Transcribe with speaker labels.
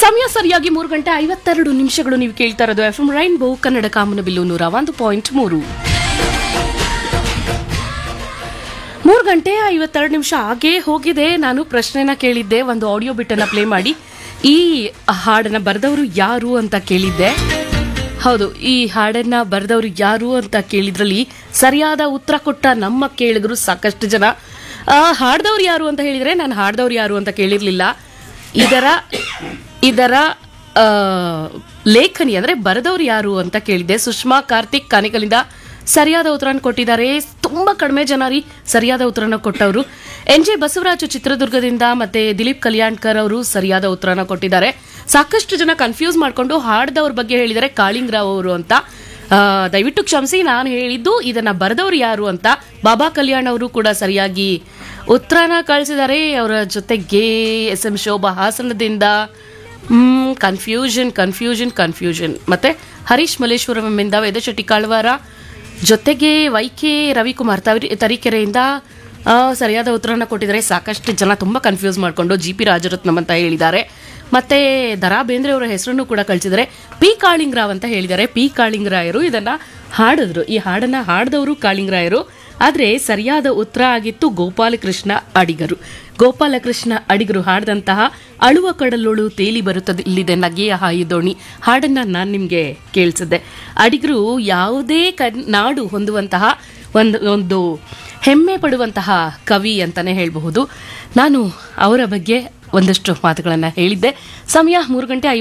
Speaker 1: ಸಮಯ ಸರಿಯಾಗಿ ಮೂರು ಗಂಟೆ ಐವತ್ತೆರಡು ನಿಮಿಷಗಳು ನೀವು ಕೇಳ್ತಾ ಇರೋದು ಎಫ್ ಎಂ ರೈನ್ಬೋ ಕನ್ನಡ ಕಾಮನಬಿಲ್ಲು ನೂರ ಒಂದು ಪಾಯಿಂಟ್ ಮೂರು ಮೂರು ಗಂಟೆ ಐವತ್ತೆರಡು ನಿಮಿಷ ಆಗೇ ಹೋಗಿದೆ ನಾನು ಪ್ರಶ್ನೆನ ಕೇಳಿದ್ದೆ ಒಂದು ಆಡಿಯೋ ಬಿಟ್ಟನ್ನ ಪ್ಲೇ ಮಾಡಿ ಈ ಹಾಡನ್ನ ಬರೆದವರು ಯಾರು ಅಂತ ಕೇಳಿದ್ದೆ ಹೌದು ಈ ಹಾಡನ್ನ ಬರೆದವರು ಯಾರು ಅಂತ ಕೇಳಿದ್ರಲ್ಲಿ ಸರಿಯಾದ ಉತ್ತರ ಕೊಟ್ಟ ನಮ್ಮ ಕೇಳಿದ್ರು ಸಾಕಷ್ಟು ಜನ ಆ, ಹಾಡ್ದವ್ರು ಯಾರು ಅಂತ ಹೇಳಿದ್ರೆ ನಾನು ಹಾಡ್ದವ್ರು ಯಾರು ಅಂತ ಕೇಳಿರ್ಲಿಲ್ಲ ಇದರ ಇದರ ಆ, ಲೇಖನಿ ಅಂದ್ರೆ ಬರೆದವ್ರು ಯಾರು ಅಂತ ಕೇಳಿದ್ದೆ ಸುಷ್ಮಾ ಕಾರ್ತಿಕ್ ಕಾನಿಕಲಿಂದ ಸರಿಯಾದ ಉತ್ತರನ ಕೊಟ್ಟಿದ್ದಾರೆ ತುಂಬಾ ಕಡಿಮೆ ಜನ ರೀ ಸರಿಯಾದ ಉತ್ತರನ ಕೊಟ್ಟವರು ಎನ್ ಜೆ ಬಸವರಾಜು ಚಿತ್ರದುರ್ಗದಿಂದ ಮತ್ತೆ ದಿಲೀಪ್ ಕಲ್ಯಾಣ್ಕರ್ ಅವರು ಸರಿಯಾದ ಉತ್ತರನ ಕೊಟ್ಟಿದ್ದಾರೆ ಸಾಕಷ್ಟು ಜನ ಕನ್ಫ್ಯೂಸ್ ಮಾಡ್ಕೊಂಡು ಹಾಡ್ದವ್ರ ಬಗ್ಗೆ ಹೇಳಿದ್ದಾರೆ ಕಾಳಿಂಗ್ರಾವ್ ಅವರು ಅಂತ ಆ, ದಯವಿಟ್ಟು ಕ್ಷಮಿಸಿ ನಾನು ಹೇಳಿದ್ದು ಇದನ್ನ ಬರೆದವ್ರು ಯಾರು ಅಂತ ಬಾಬಾ ಕಲ್ಯಾಣ್ ಅವರು ಕೂಡ ಸರಿಯಾಗಿ ಉತ್ತರನ ಕಳಿಸಿದ್ದಾರೆ ಅವರ ಜೊತೆಗೆ ಎಸ್ ಎಂ ಶೋಭಾ ಹಾಸನದಿಂದ ಹ್ಮ್ ಕನ್ಫ್ಯೂಷನ್ ಕನ್ಫ್ಯೂಷನ್ ಕನ್ಫ್ಯೂಷನ್ ಮತ್ತೆ ಹರೀಶ್ ಮಲ್ಲೇಶ್ವರಮಿಂದ ವೇದಶೆಟ್ಟಿ ಕಾಳ್ವಾರ ಜೊತೆಗೆ ವೈಕೆ ರವಿಕುಮಾರ್ ತರಿ ತರೀಕೆರೆಯಿಂದ ಆ, ಸರಿಯಾದ ಉತ್ತರನ ಕೊಟ್ಟಿದ್ದಾರೆ ಸಾಕಷ್ಟು ಜನ ತುಂಬಾ ಕನ್ಫ್ಯೂಸ್ ಮಾಡ್ಕೊಂಡು ಜಿ ಪಿ ರಾಜರತ್ನಂ ಅಂತ ಹೇಳಿದ್ದಾರೆ ಮತ್ತೆ ದರಾ ಬೇಂದ್ರೆ ಅವರ ಹೆಸರನ್ನು ಕೂಡ ಕಳಿಸಿದ್ದಾರೆ ಪಿ ಕಾಳಿಂಗರಾವ್ ಅಂತ ಹೇಳಿದ್ದಾರೆ ಪಿ ಕಾಳಿಂಗರಾಯರು ಇದನ್ನ ಹಾಡಿದ್ರು ಈ ಹಾಡನ್ನ ಹಾಡಿದವರು ಕಾಳಿಂಗರಾಯರು ಆದ್ರೆ ಸರಿಯಾದ ಉತ್ತರ ಆಗಿತ್ತು ಗೋಪಾಲಕೃಷ್ಣ ಅಡಿಗರು ಗೋಪಾಲಕೃಷ್ಣ ಅಡಿಗರು ಹಾಡಿದಂತಹ ಅಳುವ ಕಡಲೊಳು ತೇಲಿ ಬರುತ್ತದೆ ಇಲ್ಲಿದೆ ನಗೆಯ ಹಾಯಿ ದೋಣಿ ಹಾಡನ್ನ ನಾನು ನಿಮ್ಗೆ ಕೇಳಿಸಿದ್ದೆ ಅಡಿಗರು ಯಾವುದೇ ಕನ್ ನಾಡು ಹೊಂದುವಂತಹ ಒಂದು ಒಂದು ಹೆಮ್ಮೆ ಪಡುವಂತಹ ಕವಿ ಅಂತಾನೆ ಹೇಳಬಹುದು ನಾನು ಅವರ ಬಗ್ಗೆ ಒಂದಷ್ಟು ಮಾತುಗಳನ್ನು ಹೇಳಿದ್ದೆ ಸಮಯ ಮೂರು ಗಂಟೆ